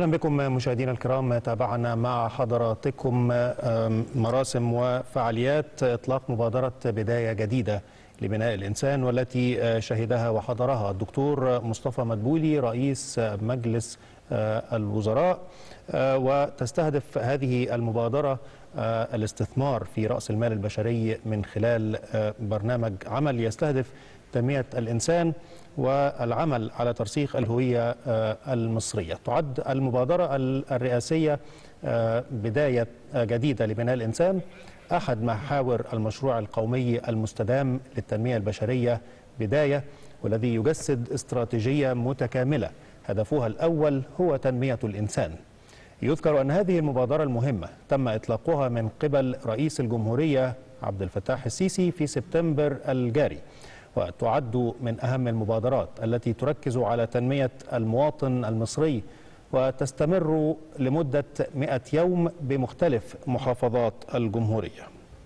اهلا بكم مشاهدينا الكرام تابعنا مع حضراتكم مراسم وفعاليات اطلاق مبادره بدايه جديده لبناء الانسان والتي شهدها وحضرها الدكتور مصطفى مدبولي رئيس مجلس الوزراء وتستهدف هذه المبادره الاستثمار في راس المال البشري من خلال برنامج عمل يستهدف تنميه الانسان والعمل على ترسيخ الهويه المصريه. تعد المبادره الرئاسيه بدايه جديده لبناء الانسان احد محاور المشروع القومي المستدام للتنميه البشريه بدايه والذي يجسد استراتيجيه متكامله هدفها الاول هو تنميه الانسان. يذكر ان هذه المبادره المهمه تم اطلاقها من قبل رئيس الجمهوريه عبد الفتاح السيسي في سبتمبر الجاري. وتعد من أهم المبادرات التي تركز على تنمية المواطن المصري وتستمر لمدة 100 يوم بمختلف محافظات الجمهورية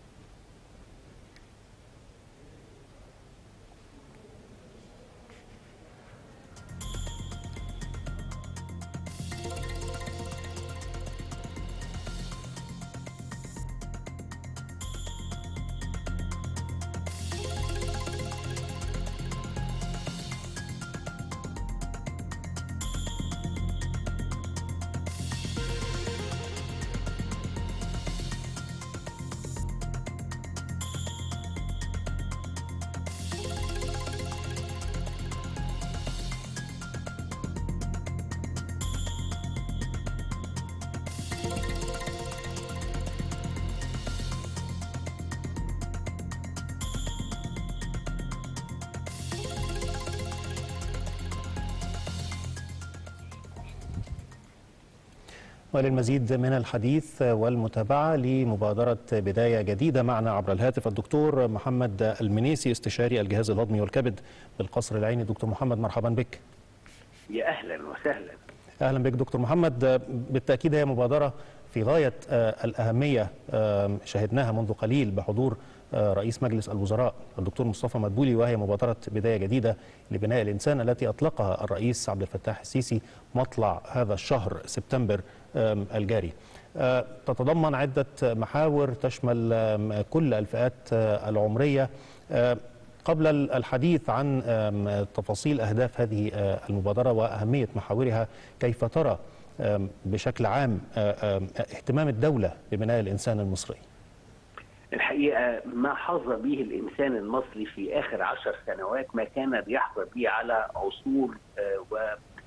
وللمزيد من الحديث والمتابعة لمبادرة بداية جديدة معنا عبر الهاتف الدكتور محمد المنيسي استشاري الجهاز الهضمي والكبد بالقصر العيني دكتور محمد مرحبا بك يا أهلا وسهلا أهلا بك دكتور محمد بالتأكيد هي مبادرة في غاية الأهمية شهدناها منذ قليل بحضور رئيس مجلس الوزراء الدكتور مصطفى مدبولي وهي مبادرة بداية جديدة لبناء الإنسان التي أطلقها الرئيس عبد الفتاح السيسي مطلع هذا الشهر سبتمبر الجاري تتضمن عدة محاور تشمل كل الفئات العمرية قبل الحديث عن تفاصيل أهداف هذه المبادرة وأهمية محاورها كيف ترى بشكل عام اهتمام الدولة ببناء الإنسان المصري الحقيقة ما حظى به الإنسان المصري في آخر عشر سنوات ما كان بيحظى به على عصور و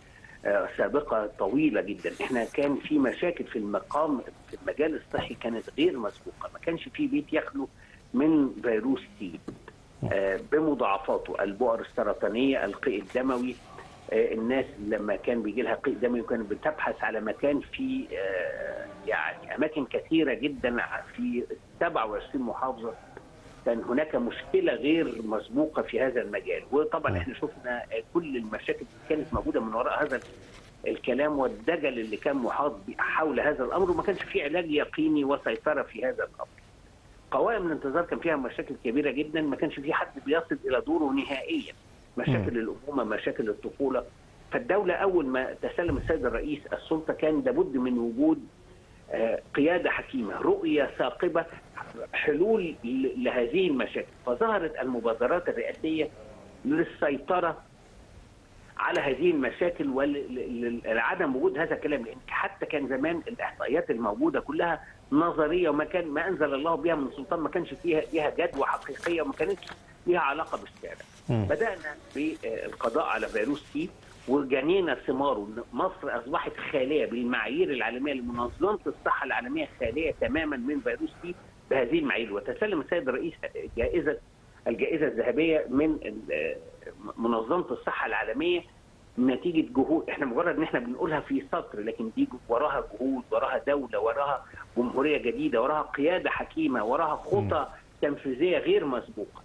سابقه طويله جدا احنا كان في مشاكل في المقام في المجال الصحي كانت غير مسبوقه ما كانش في بيت يخلو من فيروس سي بمضاعفاته البؤر السرطانيه القيء الدموي الناس لما كان بيجي لها قيء دموي كانت بتبحث على مكان في يعني اماكن كثيره جدا في 27 محافظه كان هناك مشكله غير مسبوقه في هذا المجال وطبعا احنا شفنا كل المشاكل اللي كانت موجوده من وراء هذا الكلام والدجل اللي كان محاط حول هذا الامر وما كانش في علاج يقيني وسيطره في هذا الامر. قوائم الانتظار كان فيها مشاكل كبيره جدا ما كانش في حد بيصل الى دوره نهائيا. مشاكل الامومه، مشاكل الطفوله. فالدوله اول ما تسلم السيد الرئيس السلطه كان لابد من وجود قياده حكيمه، رؤيه ثاقبه حلول لهذه المشاكل فظهرت المبادرات الرئاسيه للسيطره على هذه المشاكل ولعدم وجود هذا الكلام لان حتى كان زمان الاحصائيات الموجوده كلها نظريه وما كان ما انزل الله بها من سلطان ما كانش فيها ليها جدوى حقيقيه وما كانتش ليها علاقه بالسعر. بدانا بالقضاء على فيروس سي وجنينا ثماره مصر اصبحت خاليه بالمعايير العالميه لمنظمه الصحه العالميه خاليه تماما من فيروس سي بهذه المعايير وتسلم السيد الرئيس جائزه الجائزه الذهبيه من منظمه الصحه العالميه نتيجه جهود احنا مجرد ان احنا بنقولها في سطر لكن دي وراها جهود وراها دوله وراها جمهوريه جديده وراها قياده حكيمه وراها خطى تنفيذيه غير مسبوقه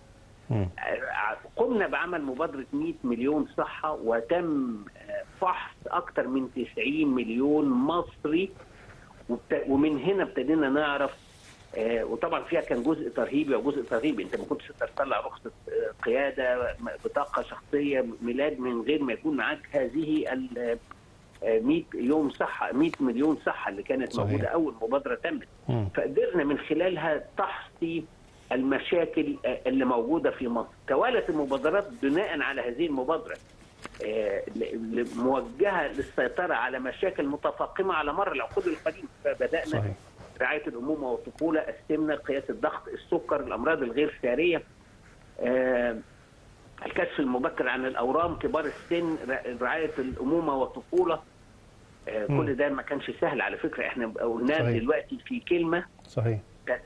قمنا بعمل مبادره 100 مليون صحه وتم فحص اكثر من 90 مليون مصري ومن هنا ابتدينا نعرف آه وطبعا فيها كان جزء ترهيبي وجزء ترهيبي انت ما كنتش تطلع رخصه آه قياده بطاقه شخصيه ميلاد من غير ما يكون معاك هذه آه، 100 يوم صحه 100 مليون صحه اللي كانت صحيح. موجوده اول مبادره تمت مم. فقدرنا من خلالها تحصي المشاكل آه، اللي موجوده في مصر توالت المبادرات بناء على هذه المبادره آه، ل- ل- موجهه للسيطره على مشاكل متفاقمه على مر العقود القديمه فبدانا صحيح رعايه الامومه والطفوله السمنه قياس الضغط السكر الامراض الغير ساريه آه، الكشف المبكر عن الاورام كبار السن ر- رعايه الامومه والطفوله آه، مم. كل ده ما كانش سهل على فكره احنا قلناه صحيح. دلوقتي في كلمه صحيح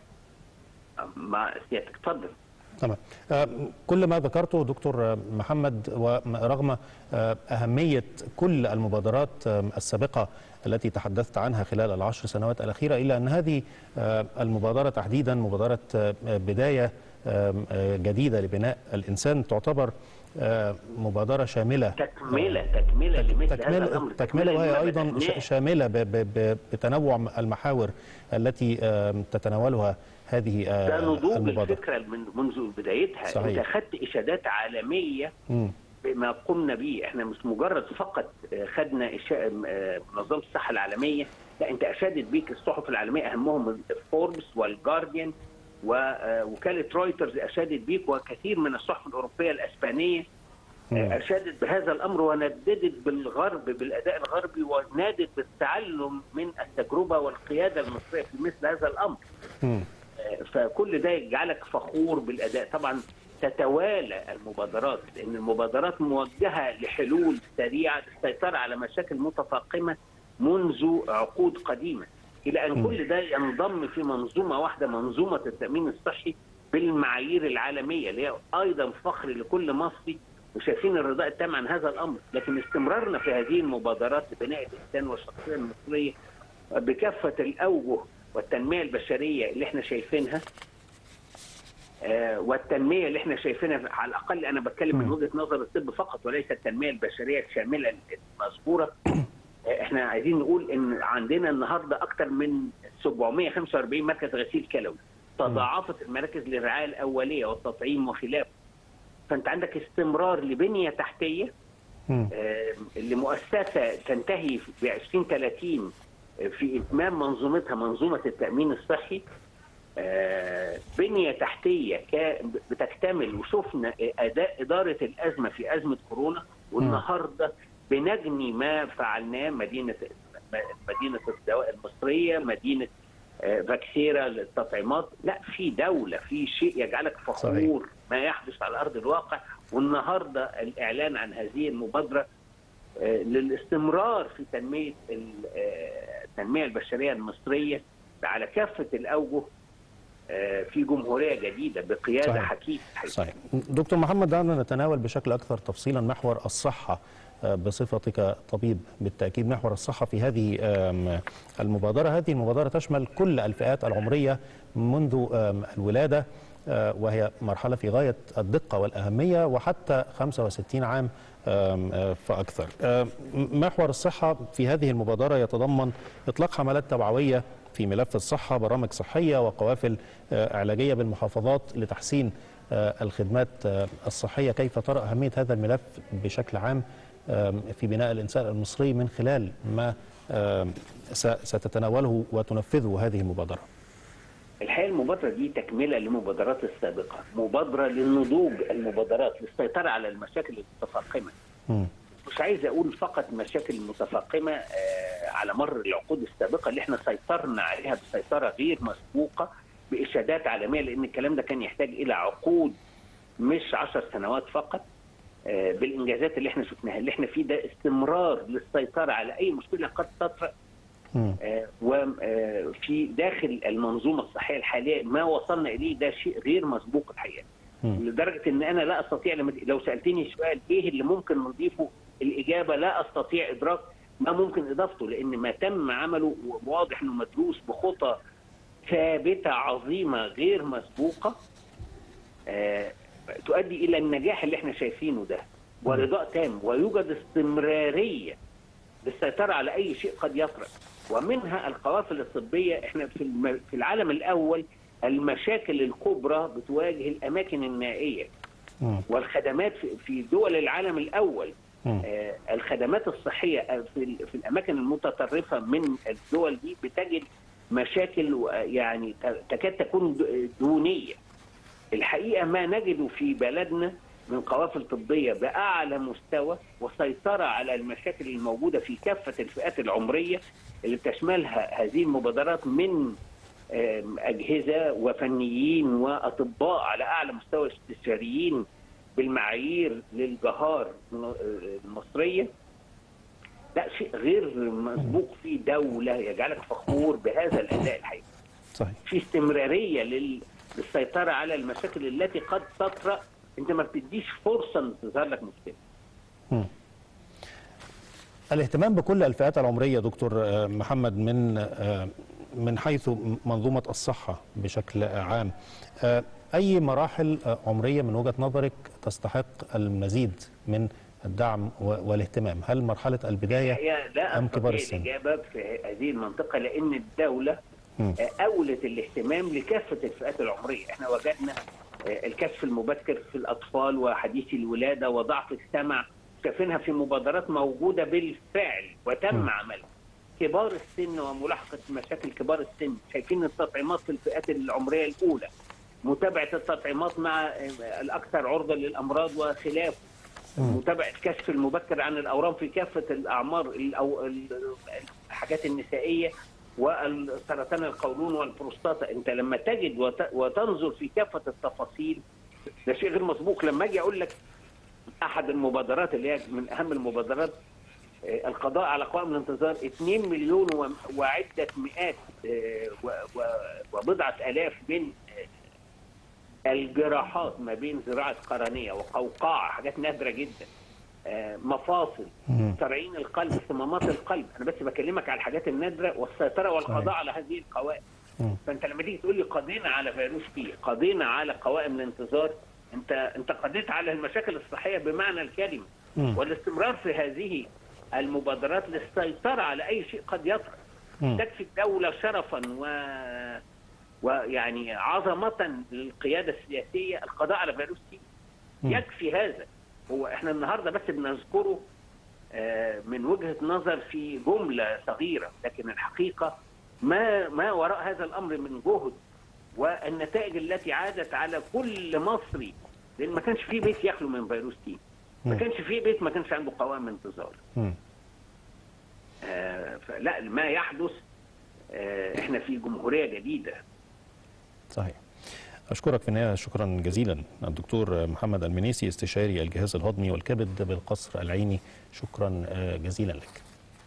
مع سيادتك اتفضل تمام آه، كل ما ذكرته دكتور آه، محمد ورغم آه، أهمية كل المبادرات آه، السابقة التي تحدثت عنها خلال العشر سنوات الأخيرة إلا أن هذه آه، المبادرة تحديدا مبادرة آه، بداية آه، آه، جديدة لبناء الإنسان تعتبر آه، مبادرة شاملة تكمله تكمله لمثل هذا تكملة الامر تكملة وهي لما أيضا بدأناه. ش- شاملة ب- ب- ب- بتنوع المحاور التي آه، تتناولها هذه آه، ده نضوج المبادرة الفكره من منذ بدايتها صحيح. انت خدت اشادات عالميه مم. بما قمنا به احنا مش مجرد فقط آه، خدنا إشاء آه، منظمه الصحه العالميه لا انت اشادت بيك الصحف العالميه اهمهم فوربس والجارديان ووكاله رويترز اشادت بيك وكثير من الصحف الاوروبيه الاسبانيه مم. آه، اشادت بهذا الامر ونددت بالغرب بالاداء الغربي ونادت بالتعلم من التجربه والقياده المصريه في مثل هذا الامر مم. فكل ده يجعلك فخور بالاداء طبعا تتوالى المبادرات لان المبادرات موجهه لحلول سريعه للسيطره على مشاكل متفاقمه منذ عقود قديمه الى ان كل ده ينضم في منظومه واحده منظومه التامين الصحي بالمعايير العالميه اللي هي ايضا فخر لكل مصري وشايفين الرضاء التام عن هذا الامر لكن استمرارنا في هذه المبادرات لبناء الانسان والشخصيه المصريه بكافه الاوجه والتنميه البشريه اللي احنا شايفينها آه، والتنميه اللي احنا شايفينها على الاقل انا بتكلم من مم. وجهه نظر الطب فقط وليس التنميه البشريه الشامله المذكوره آه، احنا عايزين نقول ان عندنا النهارده اكثر من 745 مركز غسيل كلوي تضاعفت المراكز للرعايه الاوليه والتطعيم وخلافه فانت عندك استمرار لبنيه تحتيه مم. آه، لمؤسسه تنتهي ب 2030 في اتمام منظومتها منظومه التامين الصحي آه، بنيه تحتيه كا- بتكتمل وشفنا اداء اداره الازمه في ازمه كورونا والنهارده بنجني ما فعلناه مدينه مدينه الدواء المصريه مدينه آه، فاكسيرا للتطعيمات لا في دوله في شيء يجعلك فخور ما يحدث على ارض الواقع والنهارده الاعلان عن هذه المبادره آه، للاستمرار في تنميه ال- آه، التنميه البشريه المصريه على كافه الاوجه آه، في جمهوريه جديده بقياده صحيح. حكيمه صحيح دكتور محمد دعنا نتناول بشكل أكثر تفصيلا محور الصحة آه، بصفتك طبيب بالتأكيد محور الصحة في هذه آم، المبادرة هذه المبادرة تشمل كل الفئات العمرية منذ آم، الولادة آه، وهي مرحلة في غاية الدقة والأهمية وحتى 65 عام آم، آه، فأكثر آم، محور الصحة في هذه المبادرة يتضمن إطلاق حملات توعوية في ملف الصحة برامج صحية وقوافل آه، علاجية بالمحافظات لتحسين آه، الخدمات آه، الصحية كيف ترى أهمية هذا الملف بشكل عام آم، في بناء الإنسان المصري من خلال ما آم، س- ستتناوله وتنفذه هذه المبادرة الحقيقه المبادره دي تكمله لمبادرات السابقه مبادره للنضوج المبادرات للسيطره على المشاكل المتفاقمه مم. مش عايز اقول فقط مشاكل متفاقمه آه، على مر العقود السابقه اللي احنا سيطرنا عليها بسيطره غير مسبوقه باشادات عالميه لان الكلام ده كان يحتاج الى عقود مش عشر سنوات فقط آه، بالانجازات اللي احنا شفناها اللي احنا فيه ده استمرار للسيطره على اي مشكله قد تطرأ مم. وفي داخل المنظومه الصحيه الحاليه ما وصلنا اليه ده شيء غير مسبوق الحقيقه مم. لدرجه ان انا لا استطيع لما لو سالتني سؤال ايه اللي ممكن نضيفه الاجابه لا استطيع ادراك ما ممكن اضافته لان ما تم عمله واضح انه مدروس بخطى ثابته عظيمه غير مسبوقه آه، تؤدي الى النجاح اللي احنا شايفينه ده ورضاء تام ويوجد استمراريه للسيطره على اي شيء قد يطرأ ومنها القوافل الطبيه احنا في الم- في العالم الاول المشاكل الكبرى بتواجه الاماكن النائيه مم. والخدمات في- في دول العالم الاول آه، الخدمات الصحيه في ال- في الاماكن المتطرفه من الدول دي بتجد مشاكل و- يعني ت- تكاد تكون د- دونيه الحقيقه ما نجده في بلدنا من قوافل طبيه باعلى مستوى وسيطره على المشاكل الموجوده في كافه الفئات العمريه اللي بتشملها هذه المبادرات من آم، اجهزه وفنيين واطباء على اعلى مستوى استشاريين بالمعايير للجهار المصريه لا شيء غير مسبوق في دوله يجعلك فخور بهذا الاداء الحقيقي صحيح في استمراريه لل- للسيطره على المشاكل التي قد تطرا انت ما بتديش فرصه ان تظهر لك مشكله الاهتمام بكل الفئات العمرية دكتور آه، محمد من آه، من حيث منظومة الصحة بشكل عام آه، أي مراحل آه، عمرية من وجهة نظرك تستحق المزيد من الدعم و- والاهتمام هل مرحلة البداية هي لا أم كبار أستطيع السن؟ الإجابة في هذه المنطقة لأن الدولة مم. آه، أولت الاهتمام لكافة الفئات العمرية احنا وجدنا آه، الكشف المبكر في الأطفال وحديثي الولادة وضعف السمع شايفينها في مبادرات موجودة بالفعل وتم مم. عملها كبار السن وملاحقة مشاكل كبار السن شايفين التطعيمات في الفئات العمرية الأولى متابعة التطعيمات مع آه، الأكثر عرضة للأمراض وخلافه مم. متابعه الكشف المبكر عن الاورام في كافه الاعمار الأو- ال- الحاجات النسائيه والسرطان القولون والبروستاتا انت لما تجد وت- وتنظر في كافه التفاصيل ده شيء غير مسبوق لما اجي اقول لك احد المبادرات اللي هي من اهم المبادرات آه، القضاء على قوائم الانتظار 2 مليون و- وعده مئات آه، و- و- وبضعه الاف من آه، الجراحات ما بين زراعه قرنيه وقوقعه حاجات نادره جدا آه، مفاصل مم. ترعين القلب صمامات القلب انا بس بكلمك على الحاجات النادره والسيطره والقضاء صحيح. على هذه القوائم مم. فانت لما تيجي تقول لي قضينا على فيروس بي قضينا على قوائم الانتظار انت انت قضيت على المشاكل الصحيه بمعنى الكلمه مم. والاستمرار في هذه المبادرات للسيطره على اي شيء قد يطرأ مم. تكفي الدوله شرفا و ويعني عظمه للقياده السياسيه القضاء على فيروس سي مم. يكفي هذا هو احنا النهارده بس بنذكره آه، من وجهه نظر في جمله صغيره لكن الحقيقه ما ما وراء هذا الامر من جهد والنتائج التي عادت على كل مصري لان ما كانش في بيت يخلو من فيروس تي ما مم. كانش في بيت ما كانش عنده قوائم انتظار مم. آه، فلا ما يحدث آه، احنا في جمهوريه جديده صحيح أشكرك في النهاية شكرا جزيلا الدكتور محمد المنيسي استشاري الجهاز الهضمي والكبد بالقصر العيني شكرا آه، جزيلا لك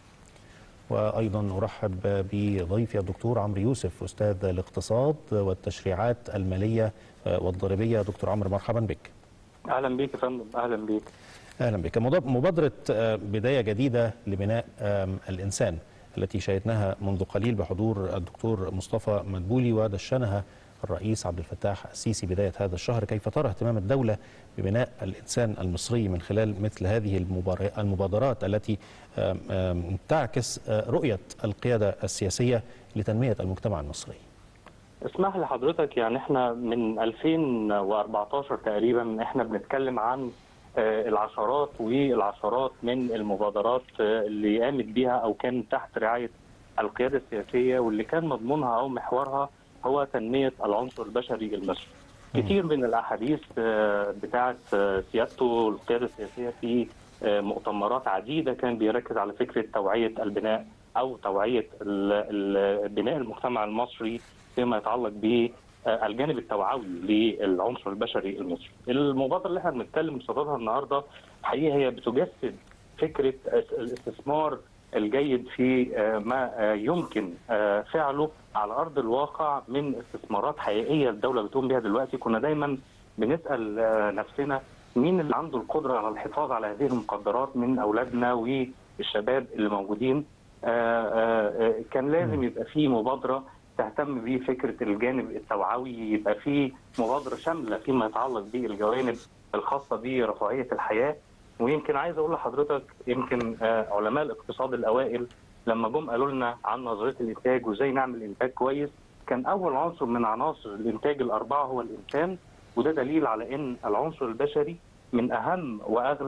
وأيضا أرحب بضيفي الدكتور عمرو يوسف أستاذ الاقتصاد والتشريعات المالية آه، والضريبية دكتور عمرو مرحبا بك اهلا بيك يا فندم اهلا بيك اهلا بك مضاد- مبادره آه، بدايه جديده لبناء آم، الانسان التي شهدناها منذ قليل بحضور الدكتور مصطفى مدبولي ودشنها الرئيس عبد الفتاح السيسي بدايه هذا الشهر كيف ترى اهتمام الدوله ببناء الانسان المصري من خلال مثل هذه المبار- المبادرات التي آم، آم، تعكس آه، رؤيه القياده السياسيه لتنميه المجتمع المصري اسمح لحضرتك يعني احنا من 2014 تقريبا احنا بنتكلم عن آه، العشرات والعشرات من المبادرات آه، اللي قامت بيها او كان تحت رعايه القياده السياسيه واللي كان مضمونها او محورها هو تنميه العنصر البشري المصري. مم. كتير من الاحاديث آه، بتاعه آه، سيادته القياده السياسيه في آه، مؤتمرات عديده كان بيركز على فكره توعيه البناء او توعيه ال- ال- بناء المجتمع المصري فيما يتعلق بالجانب التوعوي للعنصر البشري المصري. المبادره اللي احنا بنتكلم بصددها النهارده حقيقه هي بتجسد فكره الاستثمار الجيد في آه، ما آه، يمكن آه، فعله على ارض الواقع من استثمارات حقيقيه الدوله بتقوم بها دلوقتي كنا دايما بنسال آه، نفسنا مين اللي عنده القدره على الحفاظ على هذه المقدرات من اولادنا والشباب اللي موجودين آه، آه، آه، كان لازم يبقى في مبادره تهتم بفكره الجانب التوعوي يبقى في مبادره شامله فيما يتعلق بالجوانب الخاصه برفاهيه الحياه ويمكن عايز اقول لحضرتك يمكن آه، علماء الاقتصاد الاوائل لما جم قالوا لنا عن نظريه الانتاج وازاي نعمل انتاج كويس كان اول عنصر من عناصر الانتاج الاربعه هو الانسان وده دليل على ان العنصر البشري من اهم واغلى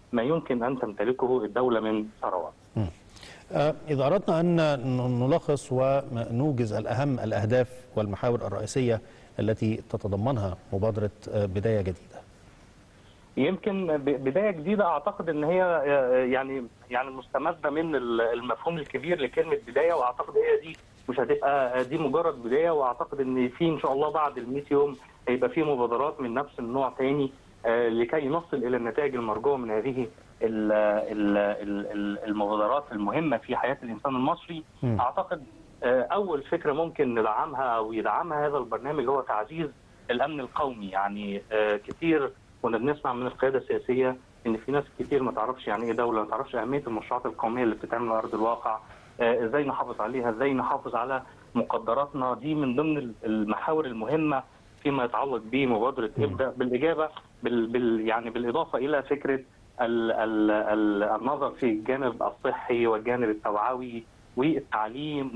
ما يمكن ان تمتلكه الدوله من ثروات. آه، إذا أردنا أن نلخص ونوجز الأهم الأهداف والمحاور الرئيسية التي تتضمنها مبادرة آه، بداية جديدة يمكن ب- بدايه جديده اعتقد ان هي يعني يعني مستمده من ال- المفهوم الكبير لكلمه بدايه واعتقد هي دي مش هتبقى دي مجرد بدايه واعتقد ان في ان شاء الله بعد ال 100 يوم هيبقى في مبادرات من نفس النوع تاني آه، لكي نصل الى النتائج المرجوه من هذه ال- ال- ال- ال- المبادرات المهمه في حياه الانسان المصري مم. اعتقد آه، اول فكره ممكن ندعمها او يدعمها هذا البرنامج هو تعزيز الامن القومي يعني آه، كتير كنا بنسمع من القياده السياسيه ان في ناس كتير ما تعرفش يعني ايه دوله ما تعرفش اهميه المشروعات القوميه اللي بتتعمل على ارض الواقع آه، ازاي نحافظ عليها ازاي نحافظ على مقدراتنا دي من ضمن المحاور المهمه فيما يتعلق بمبادره ابدا بالاجابه بال بال يعني بالاضافه الى فكره ال ال ال النظر في الجانب الصحي والجانب التوعوي والتعليم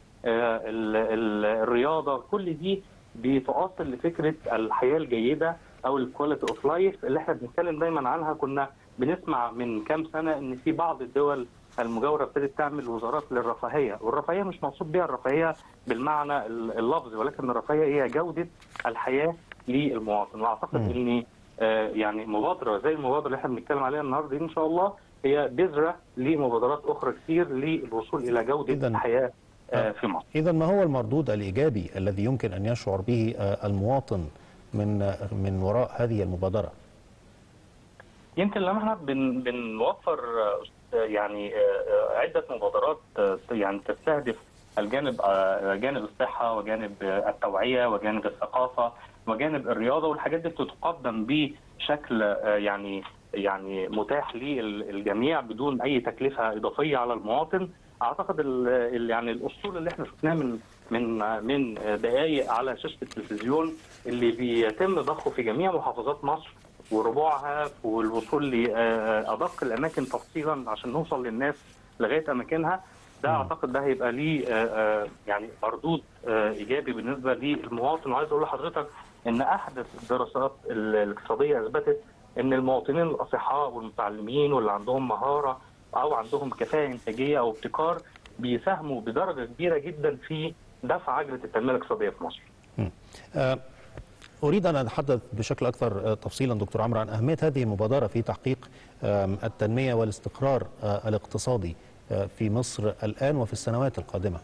والرياضه كل دي بتؤصل لفكره الحياه الجيده او الكواليتي اوف لايف اللي احنا بنتكلم دايما عنها كنا بنسمع من كام سنه ان في بعض الدول المجاوره ابتدت تعمل وزارات للرفاهيه، والرفاهيه مش مقصود بها الرفاهيه بالمعنى اللفظي ولكن الرفاهيه هي جوده الحياه للمواطن، واعتقد مم. ان آه، يعني مبادره زي المبادره اللي احنا بنتكلم عليها النهارده دي ان شاء الله هي بذره لمبادرات اخرى كتير للوصول الى جوده إذن- الحياه آه، في مصر. إذا ما هو المردود الإيجابي الذي يمكن أن يشعر به آه، المواطن من آه، من وراء هذه المبادرة يمكن لما احنا بن بنوفر آه، يعني آه، آه، عده مبادرات آه، يعني تستهدف الجانب آه، جانب الصحه وجانب آه، التوعيه وجانب الثقافه وجانب الرياضه والحاجات دي بتتقدم بشكل آه، يعني يعني متاح للجميع بدون اي تكلفه اضافيه على المواطن اعتقد ال- ال- يعني الاسطول اللي احنا شفناه من من من دقائق على شاشه التلفزيون اللي بيتم ضخه في جميع محافظات مصر وربوعها والوصول لادق الاماكن تفصيلا عشان نوصل للناس لغايه اماكنها ده مم. اعتقد ده هيبقى ليه آه، آه، يعني مردود آه، ايجابي بالنسبه للمواطن وعايز اقول لحضرتك ان احدث الدراسات ال- الاقتصاديه اثبتت ان المواطنين الاصحاء والمتعلمين واللي عندهم مهاره او عندهم كفاءه انتاجيه او ابتكار بيساهموا بدرجه كبيره جدا في دفع عجله التنميه الاقتصاديه في مصر. آه، أريد أن أتحدث بشكل أكثر آه، تفصيلا دكتور عمرو عن أهمية هذه المبادرة في تحقيق آم، التنمية والاستقرار آه، الاقتصادي آه، في مصر الآن وفي السنوات القادمة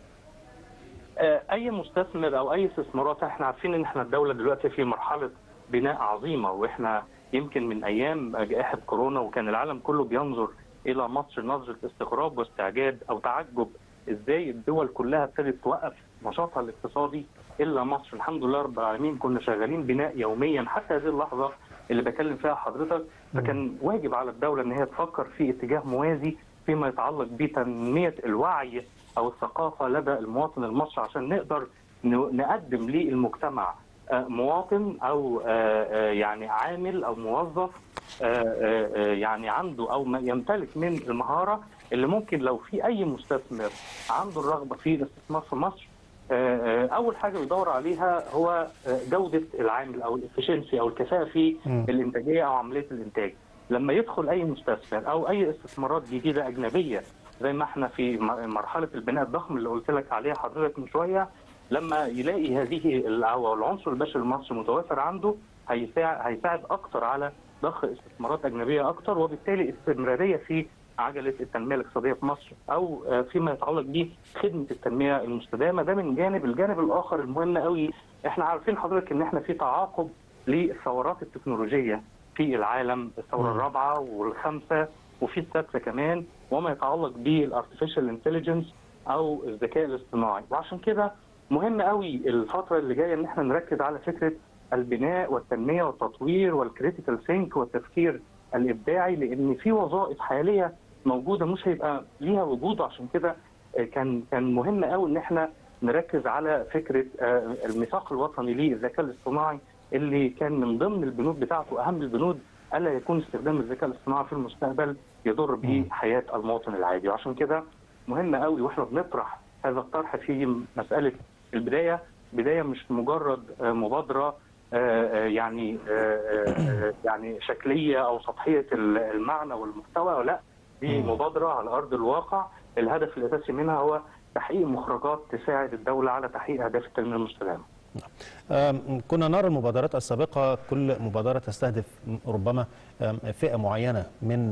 آه، اي مستثمر او اي استثمارات احنا عارفين ان احنا الدوله دلوقتي في مرحله بناء عظيمه واحنا يمكن من ايام جائحه كورونا وكان العالم كله بينظر الى مصر نظره استغراب واستعجاب او تعجب ازاي الدول كلها ابتدت توقف نشاطها الاقتصادي الا مصر الحمد لله رب العالمين كنا شغالين بناء يوميا حتى هذه اللحظه اللي بكلم فيها حضرتك فكان واجب على الدوله ان هي تفكر في اتجاه موازي فيما يتعلق بتنميه الوعي او الثقافه لدى المواطن المصري عشان نقدر ن- نقدم للمجتمع آه، مواطن او آه، آه، يعني عامل او موظف آه، آه، آه، يعني عنده او ما يمتلك من المهاره اللي ممكن لو في اي مستثمر عنده الرغبه في الاستثمار في مصر آه، آه، اول حاجه بيدور عليها هو آه، جوده العامل او الافشنسي او الكفاءه في مم. الانتاجيه او عمليه الانتاج لما يدخل اي مستثمر او اي استثمارات جديده اجنبيه زي ما احنا في م- مرحله البناء الضخم اللي قلت لك عليها حضرتك من شويه لما يلاقي هذه ال- او العنصر البشري المصري متوفر عنده هيساعد هيساعد اكتر على ضخ استثمارات اجنبيه اكتر وبالتالي استمراريه في عجله التنميه الاقتصاديه في مصر او آه، فيما يتعلق بخدمه التنميه المستدامه ده من جانب الجانب الاخر المهم قوي احنا عارفين حضرتك ان احنا في تعاقب للثورات التكنولوجيه في العالم الثوره مم. الرابعه والخامسه وفي السادسه كمان وما يتعلق بالارتفيشال انتليجنس او الذكاء الاصطناعي وعشان كده مهم قوي الفتره اللي جايه ان احنا نركز على فكره البناء والتنميه والتطوير والكريتيكال ثينك والتفكير الابداعي لان في وظائف حاليه موجوده مش هيبقى ليها وجود عشان كده آه، كان كان مهم قوي ان احنا نركز على فكره آه، الميثاق الوطني للذكاء الاصطناعي اللي كان من ضمن البنود بتاعته اهم البنود الا يكون استخدام الذكاء الاصطناعي في المستقبل يضر بحياه المواطن العادي وعشان كده مهم قوي واحنا بنطرح هذا الطرح في مساله البدايه بدايه مش مجرد آه، مبادره يعني يعني شكليه او سطحيه المعنى والمحتوى لا دي مبادره على ارض الواقع الهدف الاساسي منها هو تحقيق مخرجات تساعد الدوله على تحقيق اهداف التنميه المستدامه. كنا نرى المبادرات السابقة كل مبادرة تستهدف ربما فئة معينة من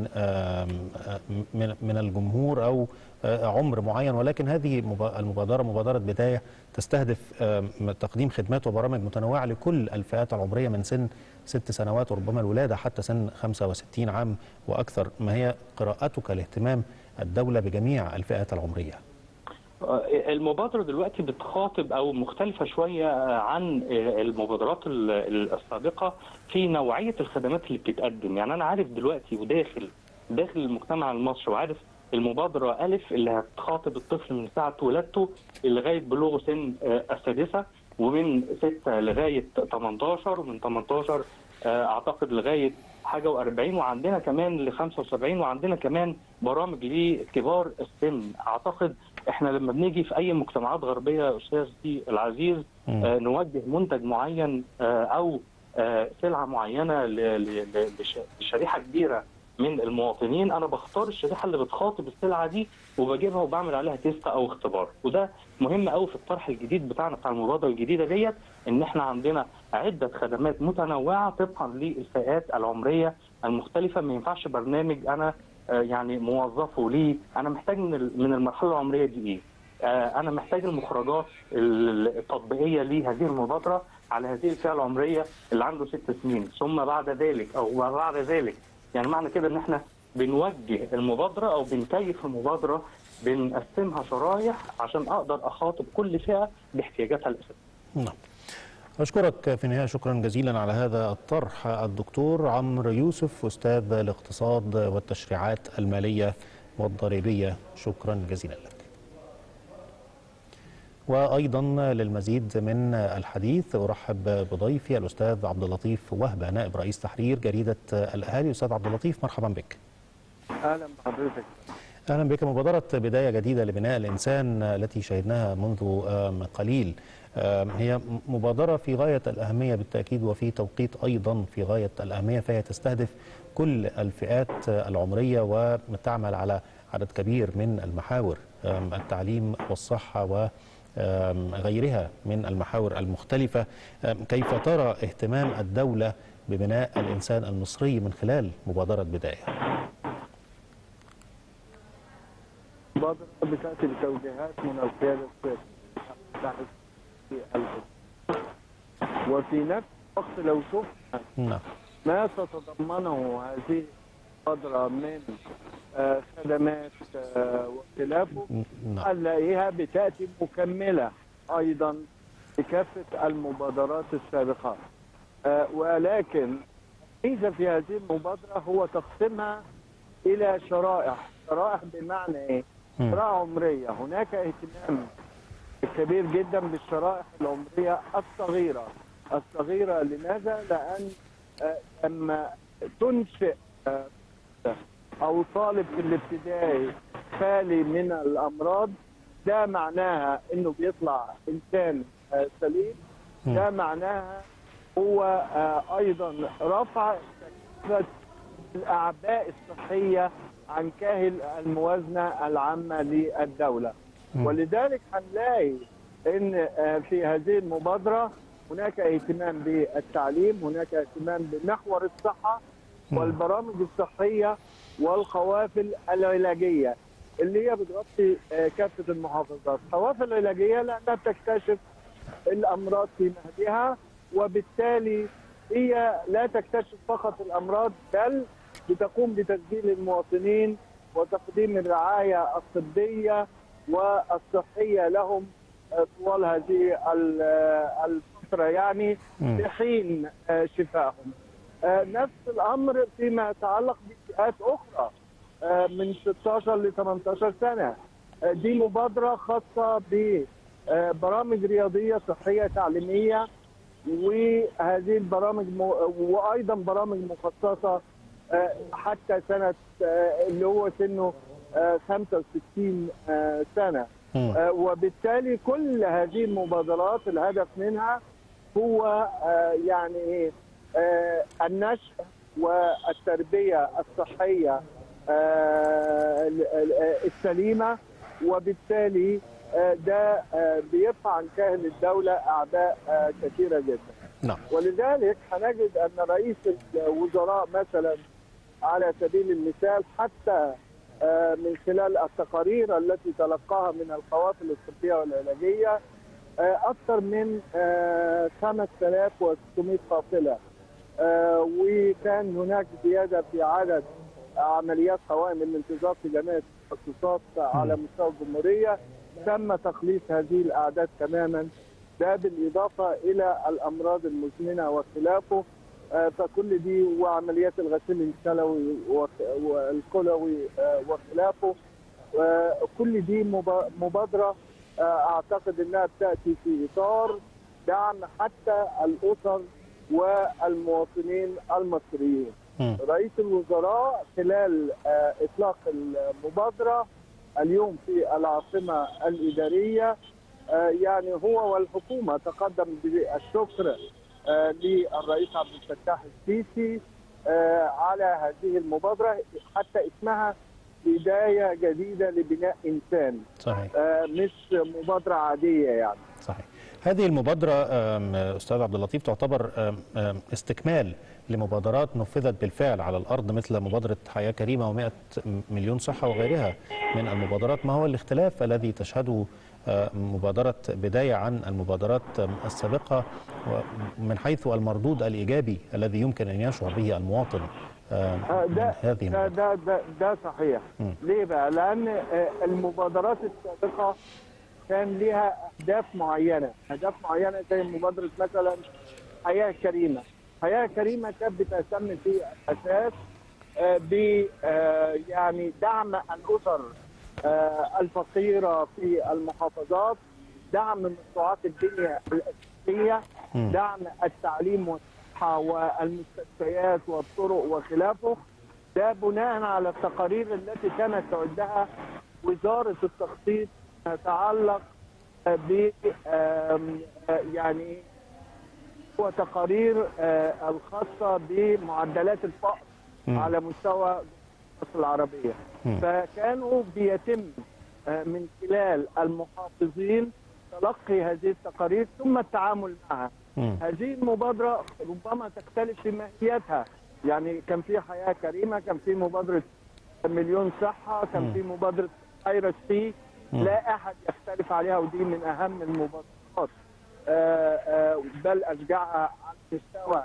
من الجمهور أو عمر معين ولكن هذه المبادرة مبادرة بداية تستهدف تقديم خدمات وبرامج متنوعة لكل الفئات العمرية من سن ست سنوات وربما الولادة حتى سن 65 عام وأكثر ما هي قراءتك لاهتمام الدولة بجميع الفئات العمرية؟ المبادرة دلوقتي بتخاطب أو مختلفة شوية عن المبادرات السابقة في نوعية الخدمات اللي بتتقدم يعني أنا عارف دلوقتي وداخل داخل المجتمع المصري وعارف المبادرة ألف اللي هتخاطب الطفل من ساعة ولادته لغاية بلوغ سن السادسة ومن 6 لغاية 18 ومن 18 أعتقد لغاية حاجه و40 وعندنا كمان ل 75 وعندنا كمان برامج لكبار السن اعتقد احنا لما بنيجي في اي مجتمعات غربيه يا استاذي العزيز آه نوجه منتج معين آه او آه سلعه معينه لشريحه كبيره من المواطنين انا بختار الشريحه اللي بتخاطب السلعه دي وبجيبها وبعمل عليها تيست او اختبار وده مهم قوي في الطرح الجديد بتاعنا بتاع المبادره الجديده ديت ان احنا عندنا عده خدمات متنوعه طبقا للفئات العمريه المختلفه ما ينفعش برنامج انا يعني موظفه ليه انا محتاج من من المرحله العمريه دي ايه انا محتاج المخرجات التطبيقيه لهذه المبادره على هذه الفئه العمريه اللي عنده ست سنين ثم بعد ذلك او بعد ذلك يعني معنى كده ان احنا بنوجه المبادره او بنكيف المبادره بنقسمها شرايح عشان اقدر اخاطب كل فئه باحتياجاتها الاساسيه. نعم. أشكرك في النهاية شكرا جزيلا على هذا الطرح الدكتور عمرو يوسف أستاذ الاقتصاد والتشريعات المالية والضريبية شكرا جزيلا لك وأيضا للمزيد من الحديث أرحب بضيفي الأستاذ عبد اللطيف وهبة نائب رئيس تحرير جريدة الأهالي أستاذ عبد اللطيف مرحبا بك أهلا بحضرتك أهلا بك مبادرة بداية جديدة لبناء الإنسان التي شهدناها منذ قليل هي مبادرة في غاية الأهمية بالتأكيد وفي توقيت أيضا في غاية الأهمية فهي تستهدف كل الفئات العمرية وتعمل على عدد كبير من المحاور التعليم والصحة و غيرها من المحاور المختلفة كيف ترى اهتمام الدولة ببناء الإنسان المصري من خلال مبادرة بداية مبادرة بتأتي بتوجيهات من القيادة السياسية وفي نفس الوقت لو شفنا نعم ما تتضمنه هذه المبادرة من خدمات واختلافه نعم. هنلاقيها بتأتي مكملة أيضا لكافة المبادرات السابقة ولكن ميزة في هذه المبادرة هو تقسيمها إلى شرائح شرائح بمعنى إيه؟ شرائح عمرية هناك اهتمام كبير جدا بالشرائح العمرية الصغيرة الصغيرة لماذا؟ لأن لما تنشئ او طالب في الابتدائي خالي من الامراض ده معناها انه بيطلع انسان سليم ده معناها هو ايضا رفع الاعباء الصحيه عن كاهل الموازنه العامه للدوله ولذلك هنلاقي ان في هذه المبادره هناك اهتمام بالتعليم هناك اهتمام بمحور الصحه والبرامج الصحيه والقوافل العلاجيه اللي هي بتغطي كافه المحافظات، القوافل العلاجيه لانها بتكتشف الامراض في مهدها وبالتالي هي لا تكتشف فقط الامراض بل بتقوم بتسجيل المواطنين وتقديم الرعايه الطبيه والصحيه لهم طوال هذه الفتره يعني لحين شفائهم. نفس الامر فيما يتعلق بفئات اخرى من 16 ل 18 سنه دي مبادره خاصه ببرامج رياضيه صحيه تعليميه وهذه البرامج م... وايضا برامج مخصصه حتى سنه اللي هو سنه 65 سنه وبالتالي كل هذه المبادرات الهدف منها هو آه، يعني إيه؟ آه، النشء والتربيه الصحيه آه، ال- ال- السليمه وبالتالي آه، ده آه، بيرفع عن كاهل الدوله اعباء آه، كثيره جدا نعم ولذلك هنجد ان رئيس الوزراء مثلا على سبيل المثال حتى آه، من خلال التقارير التي تلقاها من القوافل الطبيه والعلاجيه آه، اكثر من آه، 5600 قافله آه، وكان هناك زياده في عدد عمليات قوائم الانتظار في جميع التخصصات على مستوى الجمهوريه تم تقليص هذه الاعداد تماما ده بالاضافه الى الامراض المزمنه وخلافه آه، فكل دي وعمليات الغسيل الكلوي وخ- والكلوي آه، وخلافه آه، كل دي مبا- مبادره آه، اعتقد انها بتاتي في اطار دعم حتى الاسر والمواطنين المصريين. مم. رئيس الوزراء خلال آه، اطلاق المبادره اليوم في العاصمه الاداريه آه، يعني هو والحكومه تقدم بالشكر آه، للرئيس عبد الفتاح السيسي آه، على هذه المبادره حتى اسمها بدايه جديده لبناء انسان صحيح آه، مش مبادره عاديه يعني صحيح هذه المبادرة آم، أستاذ عبد اللطيف تعتبر آم، آم، استكمال لمبادرات نفذت بالفعل على الأرض مثل مبادرة حياة كريمة و100 مليون صحة وغيرها من المبادرات ما هو الاختلاف الذي تشهده آه، مبادرة بداية عن المبادرات آم، السابقة ومن حيث المردود الإيجابي الذي يمكن أن يشعر به المواطن آم، آه، من ده هذه ده المبادرة ده ده, ده صحيح مم. ليه بقى؟ لأن آه، المبادرات السابقة كان لها أهداف معينة، أهداف معينة زي مبادرة مثلا حياة كريمة. حياة كريمة كانت بتهتم في الأساس آه، ب آه، يعني دعم الأسر آه، الفقيرة في المحافظات، دعم مشروعات البنية الأساسية، مم. دعم التعليم والصحة والمستشفيات والطرق وخلافه ده بناء على التقارير التي كانت تعدها وزارة التخطيط تتعلق ب آم، آه، يعني هو تقارير آه، الخاصة بمعدلات الفقر مم. على مستوى مصر العربية مم. فكانوا بيتم آه، من خلال المحافظين تلقي هذه التقارير ثم التعامل معها مم. هذه المبادرة ربما تختلف في ماهيتها يعني كان في حياة كريمة كان في مبادرة مليون صحة كان مم. في مبادرة ايرس سي مم. لا أحد يختلف عليها ودي من أهم المبادرات آه، آه، بل أشجعها على مستوى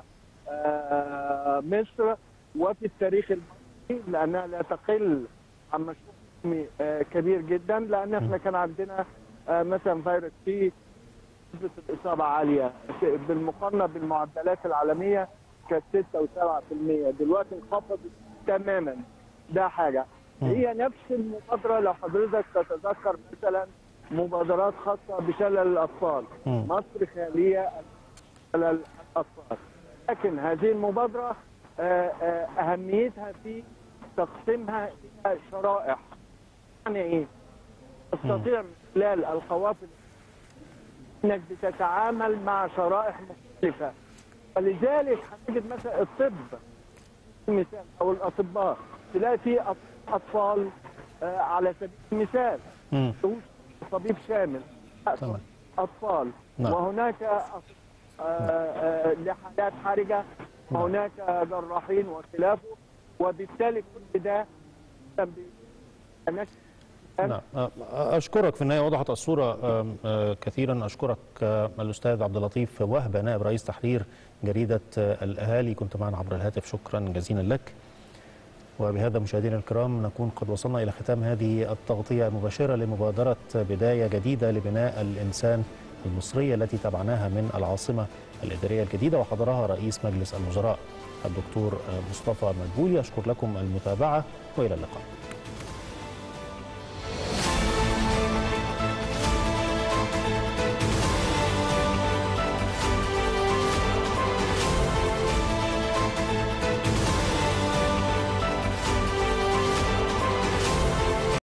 آه، مصر وفي التاريخ المصري لأنها لا تقل عن مشروع قومي، آه، كبير جدا لأن احنا كان عندنا آه، مثلا فيروس سي نسبة الإصابة عالية بالمقارنة بالمعدلات العالمية كانت 6 و7% دلوقتي انخفضت تماما ده حاجة مم. هي نفس المبادرة لو حضرتك تتذكر مثلا مبادرات خاصة بشلل الأطفال مم. مصر خالية من شلل الأطفال لكن هذه المبادرة آه، آه، أهميتها في تقسيمها إلى شرائح يعني إيه؟ تستطيع من خلال القوافل انك بتتعامل مع شرائح مختلفه ولذلك هتجد مثلا الطب مثال او الاطباء تلاقي في أط- اطفال آه، على سبيل المثال مم. مش طبيب شامل لا، تمام. اطفال نعم. وهناك أط- آه، آه، لحالات حرجه وهناك جراحين وخلافه وبالتالي كل ده ب- نعم أ- أشكرك في النهاية وضحت الصورة آم، آه، كثيرا أشكرك آه، الأستاذ عبد اللطيف وهبة نائب رئيس تحرير جريدة آه، الأهالي كنت معنا عبر الهاتف شكرا جزيلا لك وبهذا مشاهدينا الكرام نكون قد وصلنا إلى ختام هذه التغطية المباشرة لمبادرة بداية جديدة لبناء الإنسان المصرية التي تبعناها من العاصمة الإدارية الجديدة وحضرها رئيس مجلس الوزراء الدكتور آه، مصطفى مدبولي أشكر لكم المتابعة وإلى اللقاء